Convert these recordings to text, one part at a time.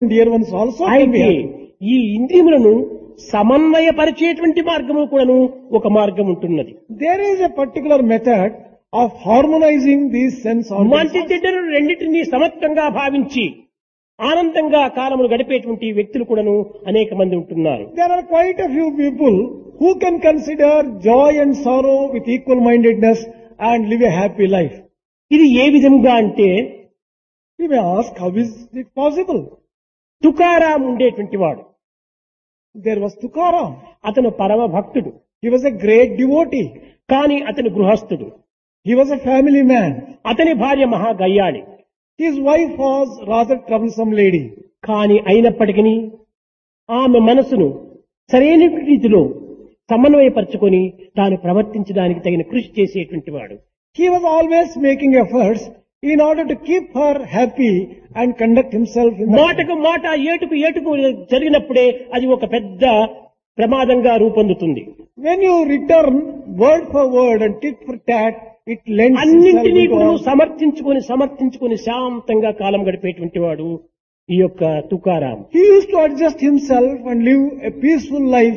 dear ones also can be అయితే happy. ఈ ఇంద్రియములను సమన్వయపరిచేటువంటి మార్గము కూడాను ఒక మార్గం ఉంటున్నది There is a particular method of harmonizing these sense organs. మంచి చెడ్డలు రెండింటినీ సమత్వంగా భావించి ఆనందంగా కాలములు గడిపేటువంటి వ్యక్తులు కూడాను అనేక మంది ఉంటున్నారు There are quite a few people who can consider joy and sorrow with equal mindedness and live a happy life. ఇది ఏ విధంగా అంటే You may ask, how is it possible? Tukaram ఉండేటువంటి వాడు There was Tukaram. అతను పరమ భక్తుడు He was a great devotee. కానీ అతని గృహస్థుడు He was a family man. అతని భార్య మహా గయ్యాళి His wife was rather troublesome lady. కానీ అయినప్పటికీ ఆమె మనసును సరైన రీతిలో సమన్వయపరుచుకొని తాను ప్రవర్తించడానికి తగిన కృషి చేసేటువంటి వాడు He was always making efforts in order to keep her happy and conduct himself in the మాటకు మాట ఏటుకు ఏటుకు జరిగినప్పుడే అది ఒక పెద్ద ప్రమాదంగా రూపొందుతుంది When you return word for word and tit for tat, it lends itself అన్నింటినీ into కూడా all- సమర్థించుకొని సమర్థించుకొని శాంతంగా కాలం గడిపేటువంటి వాడు ఈ యొక్క Tukaram He used to adjust himself and live a peaceful life.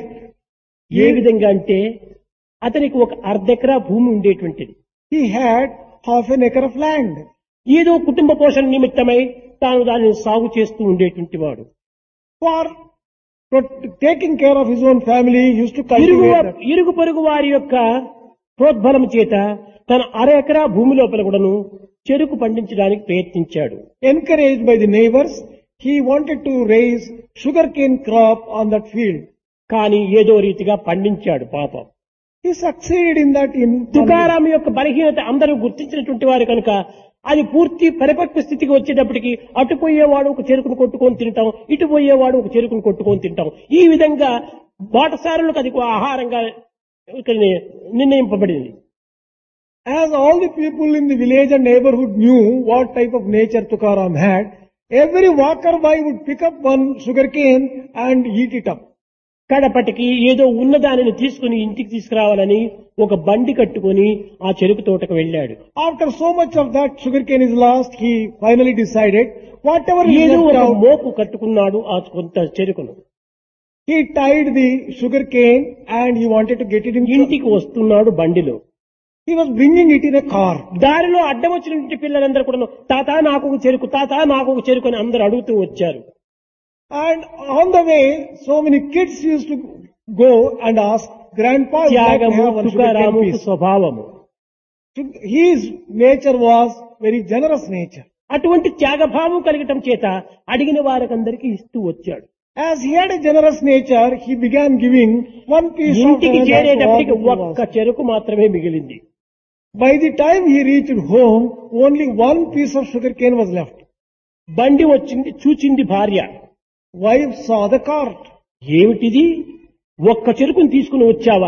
ఏ విధంగా అంటే అతనికి ఒక అర్ధెకరా భూమి ఉండేటువంటిది He had half an acre of land. ఏదో కుటుంబ పోషణ నిమిత్తమై తాను దానిని సాగు చేస్తూ ఉండేటువంటి వాడు For pro- taking care of his own family, he used to ఇరుగు cultivate that. ఇరుగు పొరుగు వారి యొక్క ప్రోద్బలం చేత తన అర ఎకరా భూమి లోపల కూడాను చెరుకు పండించడానికి ప్రయత్నించాడు Encouraged by the neighbors, he wanted to raise sugarcane crop on that field. కానీ ఏదో రీతిగా పండించాడు పాపం He succeeded in that in Tukaram యొక్క బలహీనత అందరూ గుర్తించినటువంటి వారు కనుక అది పూర్తి పరిపక్వ స్థితికి వచ్చేటప్పటికి అటు పోయేవాడు ఒక చెరుకును కొట్టుకొని తింటాం ఇటు పోయేవాడు ఒక చెరుకును కొట్టుకొని తింటాం ఈ విధంగా బాటసారులకు అది ఒక ఆహారంగా ఇక్కడ నిర్ణయింపబడింది As all the people in the village and neighborhood knew what type of nature Tukaram had, every walker by would pick up one sugarcane and eat it up. కడపటికి ఏదో ఉన్నదానిని తీసుకుని ఇంటికి తీసుకురావాలని ఒక బండి కట్టుకొని ఆ చెరుకు తోటకు వెళ్ళాడు After so much of that sugarcane is lost, he finally decided whatever is ఏదో left ఒక out, మోపు కట్టుకున్నాడు ఆ కొంత చెరుకును he tied the sugarcane and he wanted to get it in. ఇంటికి వస్తున్నాడు బండిలో He was bringing it in a car. దారిలో అడ్డం వచ్చినటువంటి పిల్లలందరూ కూడా తాత నాకు ఒక చెరుకు తాత నాకు ఒక చెరుకు అని అందరూ అడుగుతూ వచ్చారు And on the way, so many kids used to go and ask, Grandpa, would like to త్యాగము have one sugarcane తుకారాము piece. స్వభావము His nature was very generous nature. అటువంటి త్యాగభావం కలగటం చేత అడిగిన వారికందరికీ ఇస్తూ వచ్చాడు As he had a generous nature, he began giving one piece of ఇంటికి land to all చేరేటప్పటికి who ఒక్క was. చెరుకు మాత్రమే మిగిలింది By the time he reached home, only one piece of sugarcane was left. బండి వచ్చింది చూచింది భార్య Wife saw the cart. ఏమిటిది ఒక్క చెరుకుని తీసుకుని వచ్చావా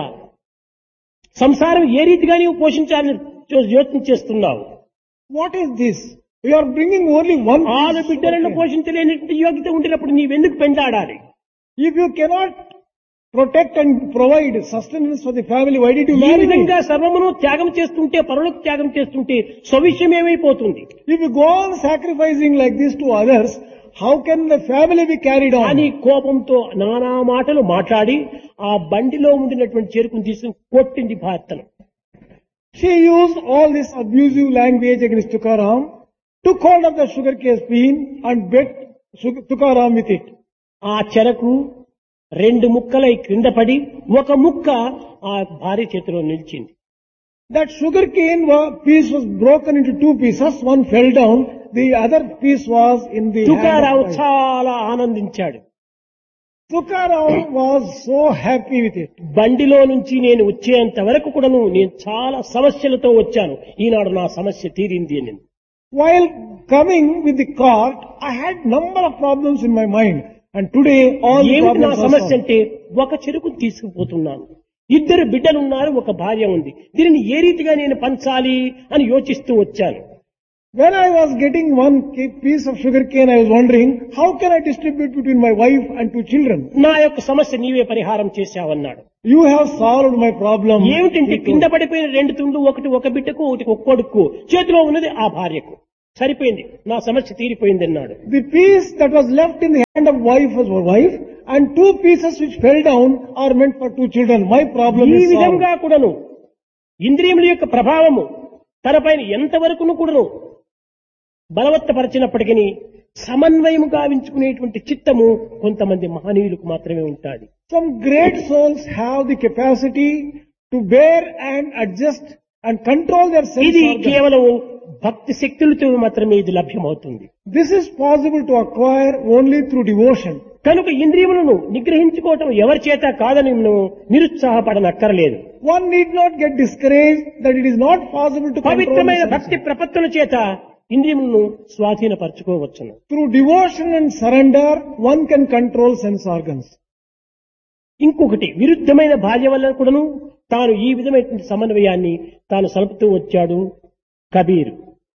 సంసారం ఏ రీతిగా నీవు పోషించాలని చో- యోచన చేస్తున్నావు What is this? You are bringing only one ఆరు piece. బిడ్డలను sugarcane. పోషించలేనటువంటి యోగ్యత ఉండినప్పుడు నీవెందుకు పెండాడాలి If you cannot protect and provide sustenance for the family, why did you ఈ marry me? విధంగా సర్వమును త్యాగం చేస్తుంటే పరులకు త్యాగం చేస్తుంటే స్వవిషయం ఏమైపోతుంది If you go on sacrificing like this to others, how can the family be carried అని on? కోపంతో నానా మాటలు మాట్లాడి ఆ బండిలో ఉండినటువంటి చెరుకుని తీసుకుని కొట్టింది భర్తను She used all this abusive language against Tukaram, took hold of the sugarcane bean and bit Sug- Tukaram with it. ఆ చెరకు రెండు ముక్కలై క్రింద పడి ఒక ముక్క ఆ భార్య చేతిలో నిలిచింది That sugarcane wa- piece was broken into two pieces. One fell down, the other piece was in the hand తుకారావు of the wife. చాలా ఆనందించాడు Tukaram was so happy with it. బండిలో నుంచి నేను వచ్చేంత వరకు కూడాను నేను చాలా సమస్యలతో వచ్చాను ఈనాడు నా సమస్య తీరింది అని While coming with the cart, I had number of problems in my mind. And today, all the ఏమిటి నా problems are సమస్య solved. అంటే ఒక చెరుకు తీసుకుపోతున్నాను ఇద్దరు బిడ్డలు ఉన్నారు ఒక భార్య ఉంది దీనిని ఏ రీతిగా నేను పంచాలి అని యోచిస్తూ వచ్చాను When I was getting one ki- piece of sugar cane, I was wondering, how can I distribute between my wife and two children? నా యొక్క సమస్య నీవే పరిహారం చేశావన్నాడు You have solved my problem. ఏమిటంటే he కింద told. పడిపోయిన రెండు తుండ్లు ఒకటి ఒక బిడ్డకు ఒకటి ఒక కొడుకు చేతిలో ఉన్నది ఆ భార్యకు సరిపోయింది నా సమస్య తీరిపోయింది అన్నాడు The piece that was left in the hand of wife was for wife and two pieces which fell down are meant for two children. My problem ఈ is solved. విధంగా కూడాను ఇంద్రియముల యొక్క ప్రభావము తనపైన ఎంతవరకును కూడాను బలవత్తపరిచినప్పటికీ సమన్వయం గావించుకునేటువంటి చిత్తము కొంతమంది మహనీయులకు మాత్రమే ఉంటుంది Some great souls have the capacity to bear and adjust and control their sense ఇది organs. కేవలం భక్తి శక్తులతో మాత్రమే ఇది లభ్యమవుతుంది This is possible to acquire only through devotion. కనుక ఇంద్రియములను నిగ్రహించుకోవటం ఎవరి చేత కాదని మనం నిరుత్సాహపడనక్కర్లేదు One need not get discouraged that it is not possible to control the పవిత్రమైన senses. భక్తి ప్రపత్తుల చేత ఇంద్రియములను స్వాధీనపరచుకోవచ్చును Through devotion and surrender, one can control sense organs. ఇంకొకటి విరుద్ధమైన భార్య వల్ల కూడాను తాను ఈ విధమైనటువంటి సమన్వయాన్ని తాను సలుపుతూ వచ్చాడు Kabir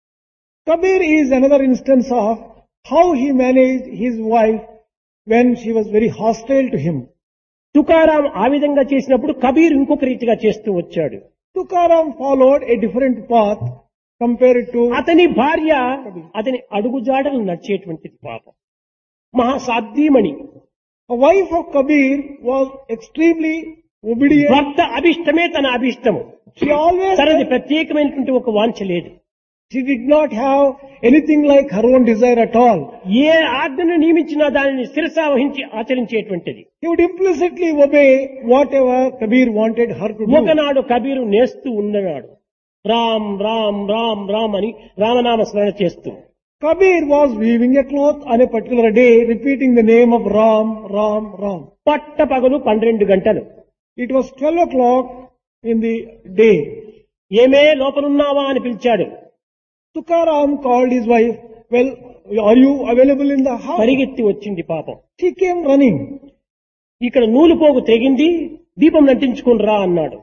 Kabir is another instance of how he managed his wife when she was very hostile to him. Tukaram ఆ విధంగా చేసినప్పుడు కబీర్ ఇంకొక రీతిగా చేస్తూ వచ్చాడు Tukaram followed a different path compared to అతని భార్య అతని అడుగుజాడలు నడిచేటువంటిది పాపం మహాసాధ్యమణి a wife of Kabir was extremely obedient. భర్త అభిష్టమే తన అభిష్టము She always తనది ప్రత్యేకమైనటువంటి ఒక వాంఛ లేదు she did not have anything like her own desire at all. ఏ ఆజ్ఞను నియమించినా దానిని శిరసావహించి ఆచరించేటువంటిది He would implicitly obey whatever Kabir wanted her to do. ఒకనాడు కబీరు నేస్తూ ఉన్ననాడు రామ్ రామ్ రామ్ రామ్ అని రామనామ స్మరణ చేస్తూ Kabir was weaving a cloth on a particular day, repeating the name of Ram, Ram, Ram. పట్ట పగలు పన్నెండు గంటలు It was 12 o'clock in the day. ఏమే లోపలున్నావా అని పిలిచాడు Tukaram called his wife, well, are you available in the house? పరిగెత్తి వచ్చింది పాపం She came running. ఇక్కడ నూలు పోగు తెగింది దీపం నటించుకుని రా అన్నాడు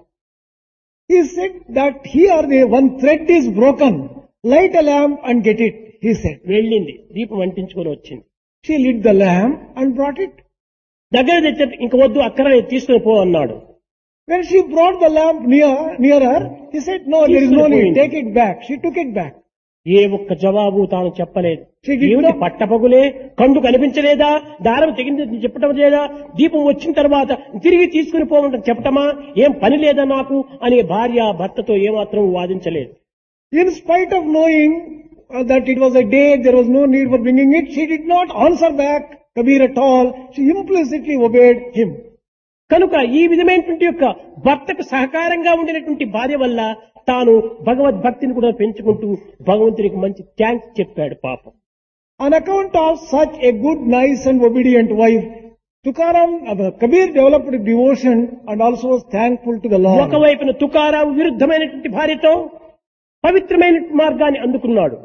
He said that here the one thread is broken. Light a lamp and get it, he said. వెళ్ళింది దీపం అంటించుకొని వచ్చింది She lit the lamp and brought it. దగ్గర తెచ్చ ఇంక వద్దు అక్కడ తీసుకుని పో అన్నాడు When she brought the lamp near, nearer, he said, no, there is no need, take it back. She took it back. ఏ ఒక్క జవాబు తాను చెప్పలేదు She did ఏమిటి not- పట్టపగులే కండు కనిపించలేదా దారం తెగింది చెప్పటం లేదా దీపం వచ్చిన తర్వాత తిరిగి తీసుకుని పోవడం చెప్పటమా ఏం పని లేదా నాకు అనే భార్య భర్తతో ఏమాత్రం వాదించలేదు In spite of knowing uh, that it was a day, there was no need for bringing it, she did not answer back Kabir at all. She implicitly obeyed him. కనుక ఈ విధమైనటువంటి యొక్క భర్తకు సహకారంగా ఉండినటువంటి భార్య వల్ల తాను భగవద్భక్తిని కూడా పెంచుకుంటూ భగవంతునికి మంచి థ్యాంక్స్ చెప్పాడు పాపం On account of such a good, nice and obedient wife, Tukaram, uh, Kabir developed devotion and also was thankful to the Lord. ఒకవైపున తుకారావు విరుద్ధమైనటువంటి భార్యతో పవిత్రమైన మార్గాన్ని అందుకున్నాడు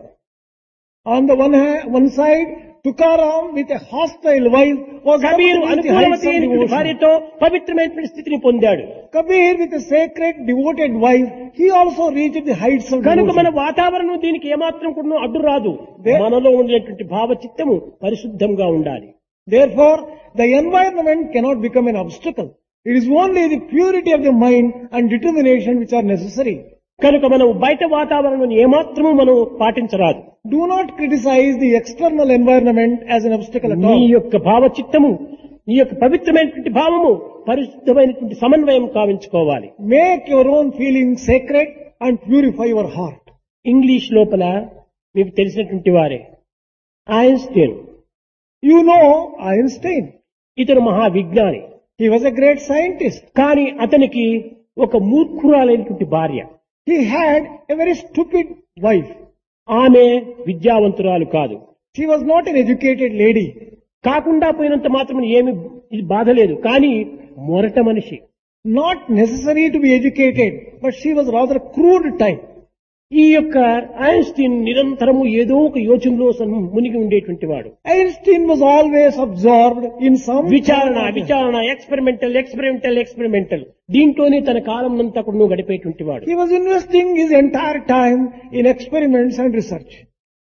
On the one hand, one side, Tukaram with a hostile wife was Kabir able to reach the heights అనుకూలవతి of అయినటువంటి devotion. భార్యతో పవిత్రమైనటువంటి స్థితిని పొందాడు Kabir with a sacred, devoted wife, he also reached the heights of కనుక మన devotion. వాతావరణం దీనికి ఏమాత్రం కూడా అడ్డు రాదు There- మనలో ఉండేటువంటి భావచిత్తము పరిశుద్ధంగా ఉండాలి Therefore, the environment cannot become an obstacle. It is only the purity of the mind and determination which are necessary. కనుక మనం బయట వాతావరణం ఏమాత్రము మనం పాటించరాదు Do not criticize the external environment as an obstacle at నీ all. యొక్క భావచిత్తము నీ యొక్క పవిత్రమైనటువంటి భావము పరిశుద్ధమైనటువంటి సమన్వయం కావించుకోవాలి Make your own feelings sacred and purify your heart. English లోపల మీకు తెలిసినటువంటి వారే ఐన్స్టీన్ You know Einstein. ఇతను మహా విజ్ఞాని He was a great scientist. కానీ అతనికి ఒక మూర్ఖురాలైనటువంటి భార్య He had a very stupid wife. ఆమె విద్యావంతురాలు కాదు She was not an educated lady. కాకుండా పోయినంత మాత్రం ఏమి ఇది బాధ లేదు కానీ మొరట మనిషి Not necessary to be educated, but she was rather crude type. ఈ యొక్క ఐన్స్టీన్ నిరంతరము ఏదో ఒక యోచనలో సన్- మునిగి ఉండేటువంటి వాడు Einstein was always absorbed in some విచారణ విచారణ ఎక్స్పెరిమెంటల్ ఎక్స్పెరిమెంటల్ ఎక్స్పెరిమెంటల్ దీంట్లోనే తన కాలం అంతా కూడా గడిపేటువంటి వాడు He was investing his entire time in experiments and research.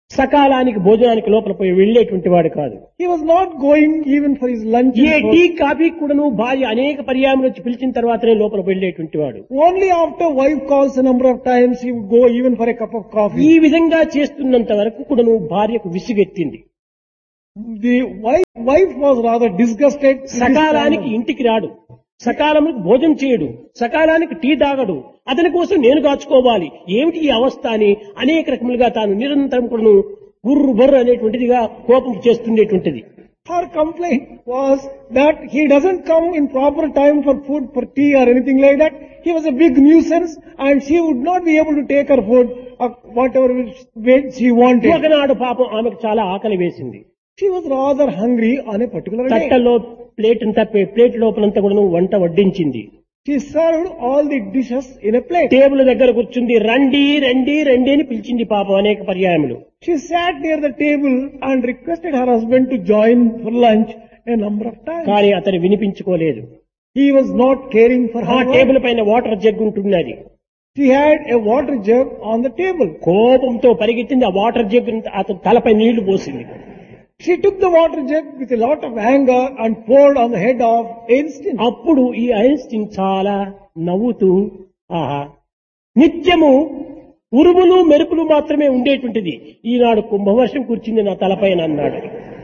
సకాలానికి భోజనానికి లోపల పోయి వెళ్లేటువంటి వాడు కాదు He was not going even for his lunch. ఏ and టీ కాఫీ కూడాను భార్య అనేక పర్యాయములు వచ్చి పిలిచిన తర్వాతనే లోపల వెళ్లేటువంటి వాడు Only after wife calls a number of times he would go even for a cup of ఈ coffee. విధంగా చేస్తున్నంత వరకు కూడాను భార్యకు విసుగెత్తింది The wife, wife was rather disgusted. with this సకాలానికి kind of- ఇంటికి రాడు సకాలానికి భోజనం చేయడు సకాలానికి టీ తాగడు అతని కోసం నేను కాచుకోవాలి ఏమిటి ఈ అవస్థ అని అనేక రకములుగా తాను నిరంతరం కూడాను గుర్రు బర్రు అనేటువంటిదిగా కోపం చేస్తుండేటువంటిది Her complaint was that he doesn't come in proper time for food, for tea or anything like that. He was a big nuisance and she would not be able to take her food or whatever which way she wanted. ఒకనాడు పాపం ఆమెకు చాలా ఆకలి వేసింది She was rather hungry on a particular day. తట్టలో plate అంతా పే- plate లోపలంతా కూడా వంట వడ్డించింది She served all the dishes in a plate. Table దగ్గర కూర్చుంది రండి రండి రండి అని పిలిచింది పాపం అనేక పర్యాయములు She sat near the table and requested her husband to join for lunch a number of times. కానీ అతను వినిపించుకోలేదు He was not caring for ఆ her. టేబుల్ పైన వాటర్ జగ్ ఉంటున్నది She had a water jug on the table. కోపంతో పరిగెత్తింది ఆ water jug అతని తలపై నీళ్లు పోసింది She took the water jug with a lot of anger and poured on the head of Einstein. అప్పుడు ఈ ఐన్స్టీన్ చాలా నవ్వుతూ ఆహా నిత్యము ఉరుములు మెరుపులు మాత్రమే ఉండేటువంటిది ఈనాడు కుంభవర్షం కూర్చుంది నా తలపైన అన్నాడు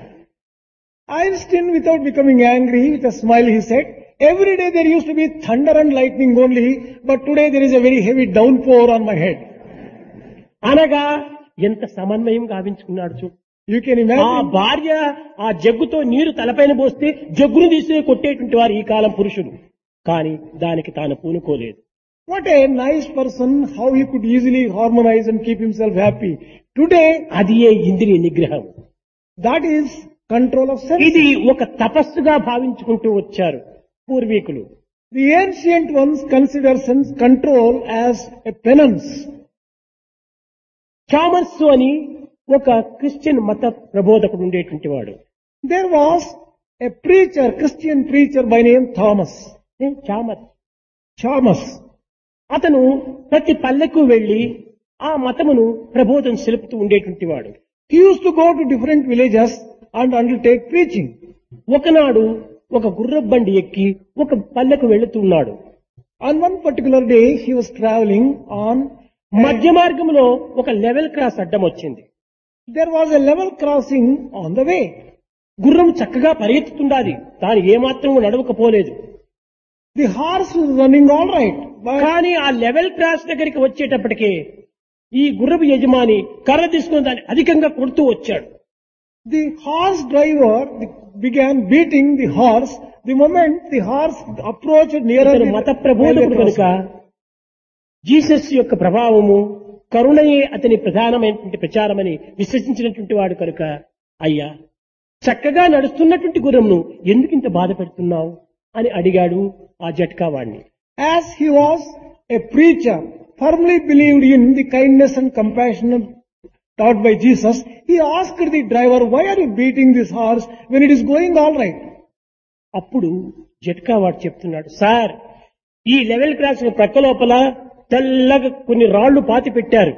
Einstein, without becoming angry, with a smile, he said, Every day there used to be thunder and lightning only, but today there is a very heavy downpour on my head. అనగా ఎంత సమన్వయం గావించుకున్నాడు చూడు You can ఆ imagine. భార్య ఆ జగ్గుతో నీరు తలపైన పోస్తే జగ్గును తీసి కొట్టేటువంటి వారు ఈ కాలం పురుషుడు కానీ దానికి తాను పూనుకోలేదు What a nice person, how he could easily harmonize and keep himself happy. Today, అది ఏ ఇంద్రియ నిగ్రహం that is control of self. ఇది ఒక తపస్సుగా భావించుకుంటూ వచ్చారు పూర్వీకులు The ancient ones consider sense control as a penance. చామర్సు అని ఒక క్రిస్టియన్ మత ప్రబోధకుడు ఉండేటువంటి వాడు There was a preacher, Christian preacher by name Thomas. A, చామర్ Thomas. అతను ప్రతి పల్లెకు వెళ్లి ఆ మతమును ప్రబోధం సెలుపుతూ ఉండేటువంటి వాడు He used to go to different villages and undertake preaching. ఒకనాడు ఒక గుర్రబండి ఎక్కి ఒక పల్లెకు వెళుతున్నాడు On one particular day, he was traveling on, మధ్య మార్గంలో ఒక లెవెల్ క్రాస్ అడ్డం వచ్చింది there was a level crossing on the way. గుర్రం చక్కగా పరిగెత్తుతుండాది తాను ఏమాత్రం నడవకపోలేదు The horse was running all right, but కానీ ఆ లెవెల్ క్రాస్ దగ్గరికి వచ్చేటప్పటికే ఈ గుర్రపు యజమాని కర్ర తీసుకుని దాన్ని అధికంగా కొడుతూ వచ్చాడు the horse driver began beating the horse the moment the horse approached nearer ఇతను the మత railway ప్రబోధకుడు కనుక crossing. జీసస్ యొక్క ప్రభావము కరుణయే అతని ప్రధానమైనటువంటి ప్రచారమని విశ్వసించినటువంటి వాడు కనుక అయ్యా చక్కగా నడుస్తున్నటువంటి గుర్రంను ఎందుకు ఇంత బాధ పెడుతున్నావు అని అడిగాడు ఆ జట్కా వాడిని As he was a preacher, firmly believed in the kindness and compassion taught by Jesus, he asked the driver, why are you beating this horse when it is going all right? అప్పుడు జట్కా వాడు చెప్తున్నాడు sir ఈ level cross ప్రక్క లోపల తెల్లగా కొన్ని రాళ్లు పాతి పెట్టారు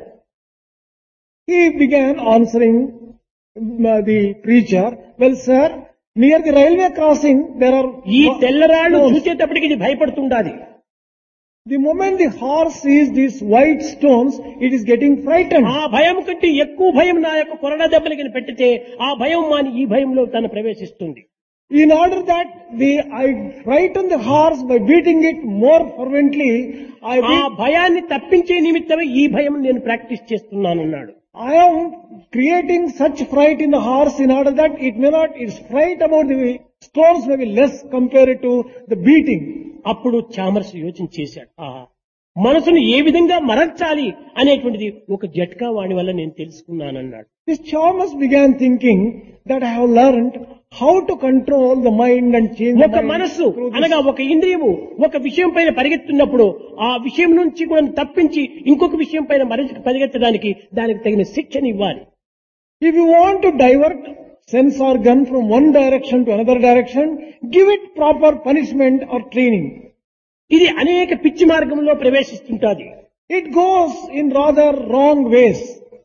He began answering uh, the preacher, well sir, near the railway crossing there are ఈ తెల్ల రాళ్లు stones. చూసేటప్పటికి ఇది భయపడుతుండాది The moment the horse sees these white stones, it is getting frightened. ఆ భయం కంటే ఎక్కువ భయం నా యొక్క కొరడా దెబ్బలకి పెట్టితే ఆ భయం మాని ఈ భయంలో తను ప్రవేశిస్తుంది In order that the I frighten the horse by beating it more fervently, I ఆ beat, భయాన్ని తప్పించే నిమిత్తమే ఈ భయం నేను ప్రాక్టీస్ చేస్తున్నానన్నాడు I am creating such fright in the horse in order that it may not, its fright about the stones may be less compared to the beating. అప్పుడు చామర్స్ యోచన చేశాడు ఆ మనసును ఏ విధంగా మరల్చాలి అనేటువంటిది ఒక జట్కా వాణి వల్ల నేను తెలుసుకున్నానన్నాడు This Chalmers began thinking that I have learned how to control the mind and change the ఒక mind మనస్సు through this. అనగా ఒక ఇంద్రియము ఒక విషయం పైన పరిగెత్తున్నప్పుడు ఆ విషయం నుంచి కూడా తప్పించి ఇంకొక విషయం పైన మరింత పరిగెత్తడానికి దానికి తగిన శిక్షణ ఇవ్వాలి If you want to divert sense organ from one direction to another direction, give it proper punishment or training. ఇది అనేక పిచ్చి మార్గంలో ప్రవేశిస్తుంటాది It goes in rather wrong ways.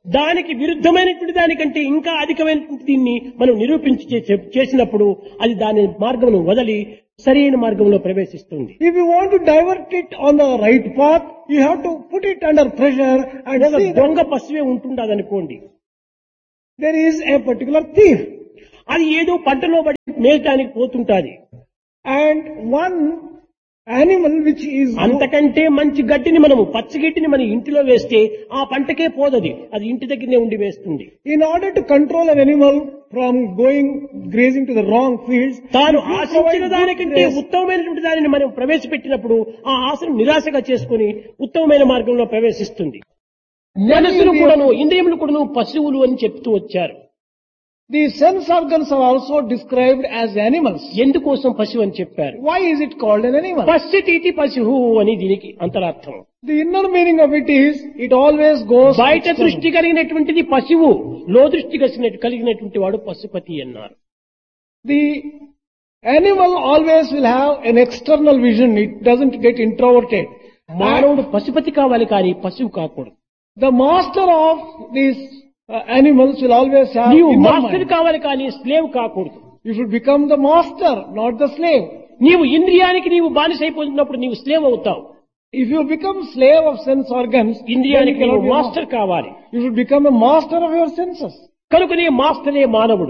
దానికి విరుద్ధమైనటువంటి దానికంటే ఇంకా అధికమైనటువంటి దీన్ని మనం నిరూపించి చే- చేసినప్పుడు అది దాని మార్గమును వదలి సరైన మార్గంలో ప్రవేశిస్తుంది If you want to divert it on the right path, you have to put it under pressure and ఒక see that దొంగ పశువే ఉంటుండదనుకోండి there is a particular thief అది ఏదో పంటలో పడి మేయటానికి పోతుంటాది and one animal which is అంతకంటే మంచి గడ్డిని మనము పచ్చి గడ్డిని మన ఇంటిలో వేస్తే ఆ పంటకే పోదది అది ఇంటి దగ్గరనే ఉండి వేస్తుంది in order to control an animal from going grazing to the wrong fields, తాను if you ఆశించిన provide దానికంటే good grass, ఉత్తమమైనటువంటి దానిని మనం ప్రవేశపెట్టినప్పుడు ఆ ఆశను నిరాశగా చేసుకుని ఉత్తమమైన మార్గంలో ప్రవేశిస్తుంది మనసును కూడాను ఇంద్రియములు కూడాను పశువులు అని చెప్తూ వచ్చారు the sense organs are also described as animals. ఎందుకోసం పశువు అని చెప్పారు Why is it called an animal? పశ్చితీతి పశువు అని దీనికి అంతరార్థం The inner meaning of it is, it always goes బయట external. దృష్టి కలిగినటువంటిది పశువు లో దృష్టి కలిగిన- కలిగినటువంటి వాడు పశుపతి అన్నారు The animal always will have an external vision. It doesn't get introverted. మానవుడు పశుపతి కావాలి కానీ పశువు కాకూడదు The master of these uh, animals will always have నీవు inner మాస్టర్ mind. కావాలి కానీ స్లేవ్ కాకూడదు You should become the master, not the slave. నీవు ఇంద్రియానికి నీవు బానిసైపోతున్నప్పుడు నీవు స్లేవ్ అవుతావు If you become slave of sense organs, then you ఇంద్రియానికి cannot నీవు be a మాస్టర్ master. కావాలి You should become a master of your senses. కనుకనే మాస్టరే మానవుడు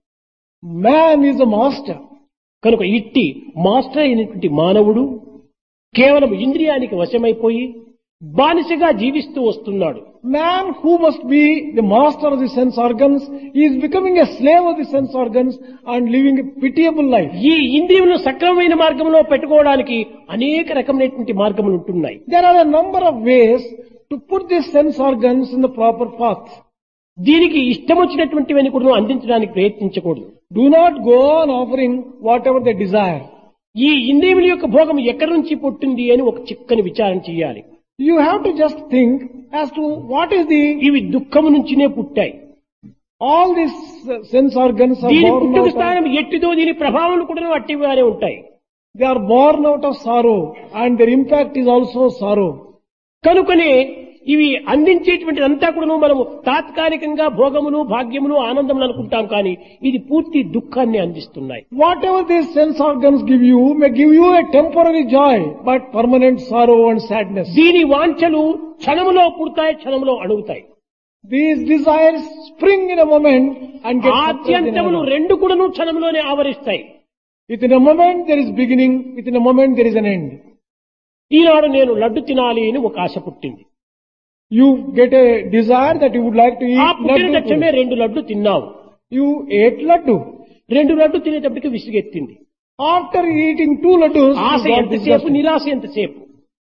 Man is a master. కనుక ఇట్టి మాస్టర్ అయినటువంటి మానవుడు కేవలం ఇంద్రియానికి వశమైపోయి బానిసగా జీవిస్తూ వస్తున్నాడు Man who must be the master of the sense organs is becoming a slave of the sense organs and living a pitiable life. ఈ ఇంద్రియములను సక్రమమైన మార్గంలో పెట్టుకోవడానికి అనేక రకమైనటువంటి మార్గములు ఉంటున్నాయి There are a number of ways to put these sense organs in the proper path. దీనికి ఇష్టం వచ్చినటువంటివని కూడా అందించడానికి ప్రయత్నించకూడదు Do not go on offering whatever they desire. ఈ ఇంద్రియముల యొక్క భోగం ఎక్కడి నుంచి పుట్టింది అని ఒక చిక్కని విచారణ చేయాలి You have to just think as to what is the, ఇవి దుఃఖము నుంచినే పుట్టాయి all these uh, sense organs are దీని born పుట్టుక out of, స్థానం ఎట్టిదో దీని ప్రభావం కూడా అట్టిగానే ఉంటాయి they are born out of sorrow and their impact is also sorrow. కనుకనే ఇవి అందించేటువంటి అంతా కూడా మనము తాత్కాలికంగా భోగములు భాగ్యములు ఆనందములు అనుకుంటాం కానీ ఇది పూర్తి దుఃఖాన్ని అందిస్తున్నాయి Whatever these sense organs give you may give you a temporary joy, but permanent sorrow and sadness. దీని వాంఛలు క్షణములో పుడతాయి క్షణములో అణుగుతాయి These desires spring in a moment and get suppressed in ఆద్యంతములు another. రెండు కూడాను క్షణంలోనే ఆవరిస్తాయి Within a moment there is beginning, within a moment there is an end. ఈనాడు నేను లడ్డు తినాలి అని ఒక ఆశ పుట్టింది You get a desire that you would like to ఆ eat పుట్టిన laddu. తక్షణమే రెండు లడ్డు తిన్నావు You ate laddu. రెండు laddu తినేటప్పటికి విసుగెత్తింది After eating two laddus, Asha you got ఎంతసేపు disgusted. నిరాశ ఎంతసేపు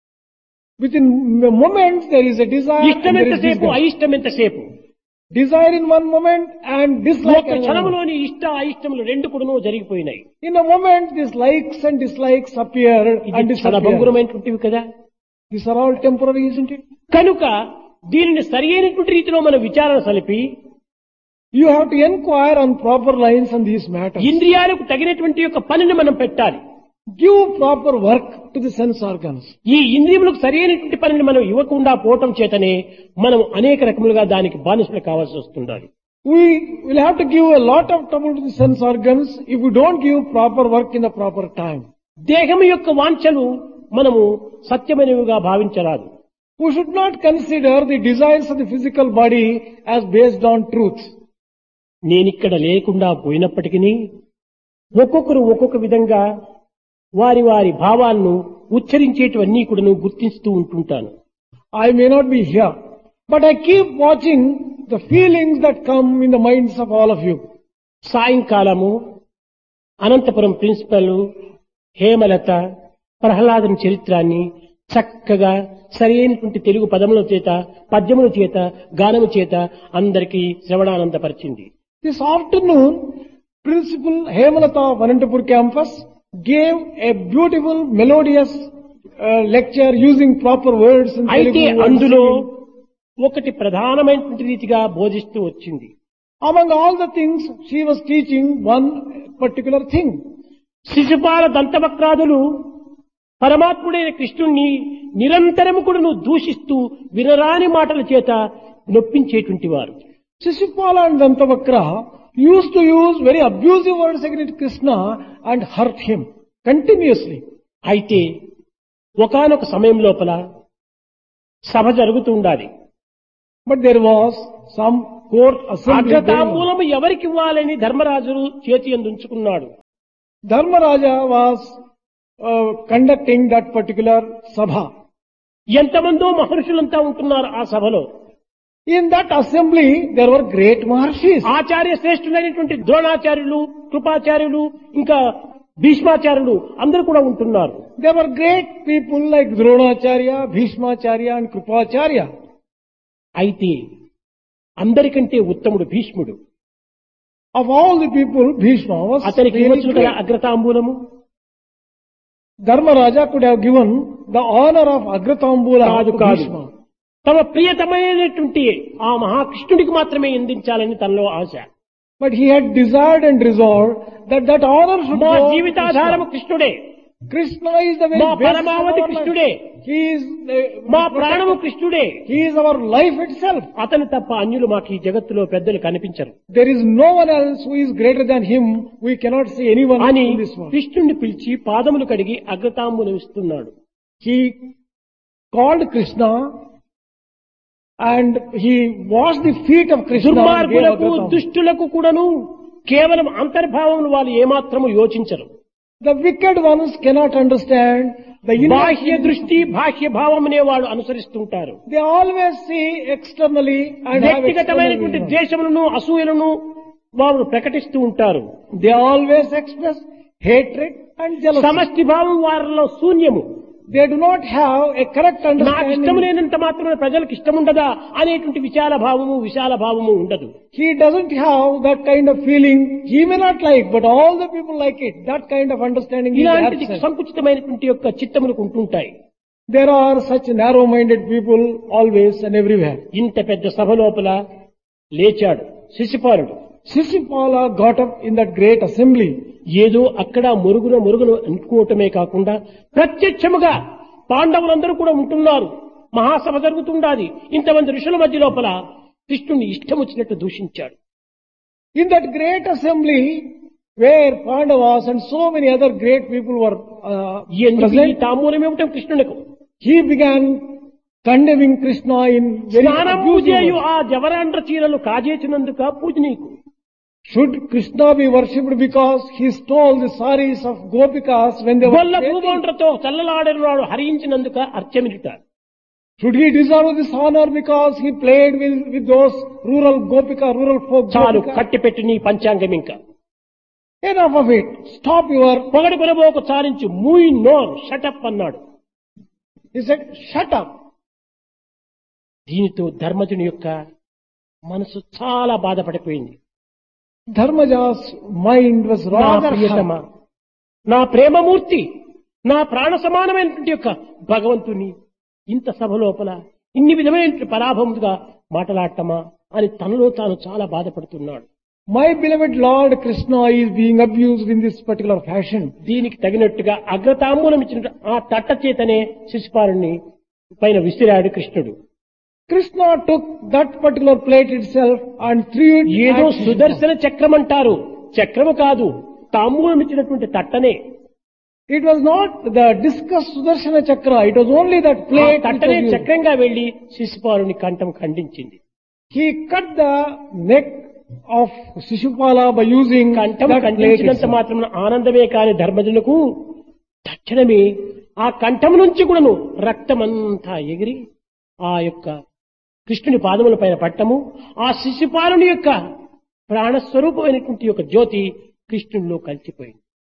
Within a moment there is a desire ఇష్టం and there is ఎంతసేపు disgust. అయిష్టం ఎంతసేపు Desire in one moment and dislike ఒక in another. క్షణంలోని ఇష్ట అయిష్టములు రెండు కూడాను జరిగిపోయినాయి In a moment these likes and dislikes appear and ఇది disappear. క్షణభంగురమైనటువంటివి కదా These are all temporary, isn't it? కనుక దీనిని సరి అయినటువంటి రీతిలో మనం విచారణ సలిపి You have to inquire on proper lines on these matters. ఇంద్రియాలకు తగినటువంటి యొక్క పనిని మనం పెట్టాలి Give proper work to the sense organs. ఈ ఇంద్రియములకు సరి అయినటువంటి పనిని మనం ఇవ్వకుండా పోవటం చేతనే మనం అనేక రకములుగా దానికి బానిసలు కావాల్సి వస్తుండాలి We will have to give a lot of trouble to the sense organs if we don't give proper work in the proper time. దేహం యొక్క వాంఛలు మనము సత్యమైనవిగా భావించరాదు We should not consider the desires of the physical body as based on truth. నేనిక్కడ లేకుండా పోయినప్పటికీ ఒక్కొక్కరు ఒక్కొక్క విధంగా వారి వారి భావాలను ఉచ్చరించేటివన్నీ కూడా గుర్తిస్తూ ఉంటుంటాను I may not be here, but I keep watching the feelings that come in the minds of all of you. సాయంకాలము అనంతపురం ప్రిన్సిపల్ హేమలత ప్రహ్లాదం చరిత్రాన్ని చక్కగా సరైనటువంటి తెలుగు పదముల చేత పద్యముల చేత గానము చేత అందరికీ శ్రవణానందపరిచింది This afternoon, Principal Hemalata of Anantapur campus gave a beautiful, melodious uh, lecture using proper words in అయితే Telugu. and అందులో singing. ఒకటి ప్రధానమైనటువంటి రీతిగా బోధిస్తూ వచ్చింది Among all the things, she was teaching one particular thing. Shishupala దంతవక్రాదులు పరమాత్ముడైన కృష్ణుణ్ణి నిరంతరము కూడా నువ్వు దూషిస్తూ వినరాని మాటల చేత నొప్పించేటువంటి వారు Shishupala and Dantavakra used to use very abusive words against Krishna and hurt him continuously. అయితే ఒకానొక సమయం లోపల సభ జరుగుతూ ఉండాలి But there was some court assembly. going on. అగ్రతాంబూలము ఎవరికి ఇవ్వాలని ధర్మరాజు చేతి అందుంచుకున్నాడు Dharmaraja was uh, conducting that particular sabha. ఎంతమందో మహర్షులంతా ఉంటున్నారు ఆ సభలో In that assembly, there were great Maharshis. ఆచార్య శ్రేష్ఠులైనటువంటి ద్రోణాచార్యులు కృపాచార్యులు ఇంకా భీష్మాచార్యులు అందరూ కూడా ఉంటున్నారు There were great people like Dronacharya, Bhishmacharya and Krupacharya. అయితే అందరికంటే ఉత్తముడు భీష్ముడు Of all the people, Bhishma was అతనికి really ఇవ్వచ్చు కదా great. అగ్రతాంబూలము Dharmaraja could have given the honor of Agratambula కాదు to కాదు Bhishma. తమ ప్రియతమైనటువంటి ఆ మహాకృష్ణుడికి మాత్రమే అందించాలని తనలో ఆశ But he had desired and resolved that that honor should మా go to జీవితాధారము Krishna. కృష్ణుడే Krishna is the very మా best of పరమావధి our కృష్ణుడే life. He is the, మా ప్రాణము కృష్ణుడే He is our life itself. అతను తప్ప అన్యులు మాకు ఈ జగత్తులో పెద్దలు కనిపించరు There is no one else who is greater than him. We cannot see anyone అని in this world. కృష్ణుడిని పిలిచి పాదములు కడిగి అగ్రతాంబులు ఇస్తున్నాడు He called Krishna and he washed the feet of Krishna. and gave దుర్మార్గులకు Agratambula. దుష్టులకు కూడాను కేవలం అంతర్భావం వాళ్ళు ఏమాత్రము యోచించరు The wicked ones cannot understand the inner బాహ్య దృష్టి బాహ్య భావం అనే వాళ్ళు అనుసరిస్తుంటారు They always see externally and have వ్యక్తిగతమైనటువంటి external vision. ద్వేషములను అసూయలను వారు ప్రకటిస్తూ ఉంటారు They always express hatred and jealousy. సమష్టి భావం వారిలో శూన్యము They do not have a correct నాకు ఇష్టం understanding. లేనంత మాత్రమే ప్రజలకు ఇష్టం ఉండదా అనేటువంటి విశాల భావము విశాల భావము ఉండదు He doesn't have that kind of feeling. He may not like, but all the people like it. That kind of understanding is ఇలాంటిది absent. సంకుచితమైనటువంటి యొక్క చిత్తములకు ఉంటుంటాయి There are such narrow-minded people always and everywhere. ఇంత పెద్ద సభ లోపల లేచాడు శిశుపాలుడు Sisipala got up in that great assembly. ఏదో అక్కడ మురుగున మురుగును అనుకోవటమే కాకుండా ప్రత్యక్షముగా పాండవులందరూ కూడా ఉంటున్నారు మహాసభ జరుగుతుండాది ఇంతమంది ఋషుల మధ్య లోపల కృష్ణుని ఇష్టం వచ్చినట్టు దూషించాడు In that great assembly, where Pandavas and so many other great people were uh, ఎందుకు ఈ present, తాంబూలం ఇవ్వటం కృష్ణునికి he began condemning Krishna in very స్నానము abusive చేయు words. ఆ జవరాండ్ర చీరలు కాజేసినందుక పూజనీకు Should Krishna be worshipped because he stole the saris of Gopikas when they were గొల్ల bathing? భూమండ్రతో చల్లలాడినాడు హరించినందుక అర్చమిట Should he deserve this honor because he played with, with those rural Gopika, rural folk? చాలు Gopika? కట్టిపెట్టి నీ పంచాంగం ఇంకా Enough of it. Stop your. పొగడి కొనబోకు చాలించు మూయి నోర్ షటప్ అన్నాడు He said, shut up. దీనితో ధర్మజుని యొక్క మనసు చాలా బాధపడిపోయింది Dharmaja's mind was నా rather ప్రియతమ hurt. నా ప్రేమమూర్తి నా ప్రాణ సమానమైనటువంటి యొక్క భగవంతుని ఇంత సభ లోపల ఇన్ని విధమైన పరాభముగా మాట్లాడటమా అని తనలో తాను చాలా బాధపడుతున్నాడు My beloved Lord Krishna is being abused in this particular fashion. దీనికి తగినట్టుగా అగ్రతాంబూలం ఇచ్చిన ఆ తట్ట చేతనే శిశుపాలుని పైన విసిరాడు కృష్ణుడు Krishna took that particular plate itself and threw it ఏదో at Shishupala. సుదర్శన చక్రం అంటారు చక్రము కాదు తాంబూలం ఇచ్చినటువంటి తట్టనే It was not the discus Sudarshana Chakra. It was only that ఆ plate. which తట్టనే was used. చక్రంగా వెళ్లి శిశుపాలుని కంఠం ఖండించింది He cut the neck of Shishupala by using కంఠం that plate. ఖండించినంత itself. మాత్రం ఆనందమే కాని ధర్మజులకు తక్షణమే ఆ కంఠం నుంచి కూడాను రక్తమంతా ఎగిరి ఆ యొక్క కృష్ణుని పాదముల పైన పట్టము ఆ శిశుపాలుని యొక్క ప్రాణస్వరూపమైనటువంటి యొక్క జ్యోతి కృష్ణునిలో కలిసిపోయింది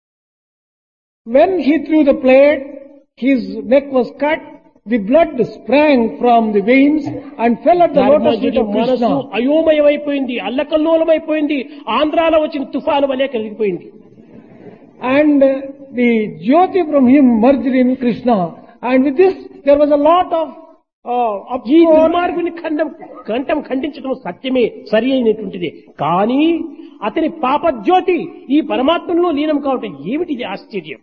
When he threw the plate, his neck was cut. The blood sprang from the veins and fell at the lotus feet ధర్మజుడి of మనసు Krishna. అయోమయమైపోయింది అల్లకల్లోలమైపోయింది ఆంధ్రాలో వచ్చిన తుఫాను వలె కలిగిపోయింది And uh, the Jyoti from him merged in Krishna. And with this, there was a lot of uh, ఈ uproar. దుర్మార్గుని ఖండం కంఠం ఖండించడం సత్యమే సరి అయినటువంటిది కానీ అతని పాపజ్యోతి ఈ పరమాత్మలో లీనం కావటం ఏమిటిది ఆశ్చర్యం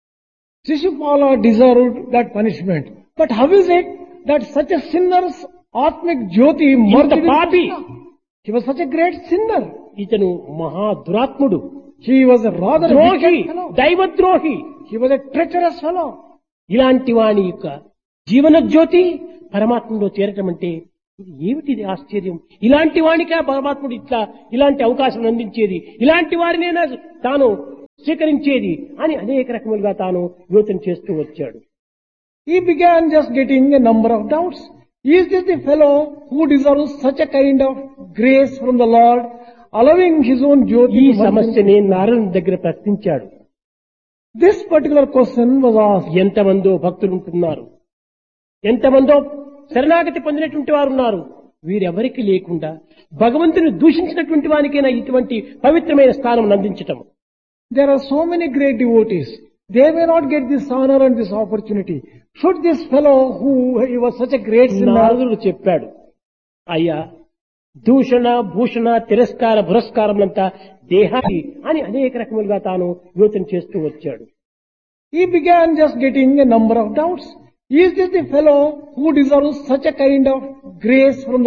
Shishupala deserved that punishment. But how is it that such a sinner's Atmic Jyoti ఇంత merged with పాపి Krishna. He was such a great sinner. ఇతను మహా దురాత్ముడు He was a rather ద్రోహి wicked fellow. దైవద్రోహి He was a treacherous fellow. ఇలాంటి వాని యొక్క జీవన జ్యోతి పరమాత్మలో చేరటం అంటే ఇది ఏమిటిది ఆశ్చర్యం ఇలాంటి వానికే పరమాత్ముడు ఇట్లా ఇలాంటి అవకాశం అందించేది ఇలాంటి వారినైనా తాను స్వీకరించేది అని అనేక రకములుగా తాను యోచన చేస్తూ వచ్చాడు He began just getting a number of doubts. Is this the fellow who deserves such a kind of grace from the Lord, allowing his own Jyoti ఈ to merge in- సమస్యని నారాయణ దగ్గర ప్రశ్నించాడు This particular question was asked. ఎంతమందో భక్తులు ఉంటున్నారు ఎంతమందో శరణాగతి పొందినటువంటి వారు ఉన్నారు వీరెవరికి లేకుండా భగవంతుని దూషించినటువంటి వానికైనా ఇటువంటి పవిత్రమైన స్థానం అందించటం There are so many great devotees. They may not get this honor and this opportunity. Should this fellow who he was such a great sinner, నారదుడు చెప్పాడు అయ్యా దూషణ భూషణ తిరస్కార పురస్కారములంతా దేహాది అని అనేక రకములుగా తాను యోచన చేస్తూ వచ్చాడు he began just getting a number of doubts. Is this the fellow who deserves such a kind of grace from the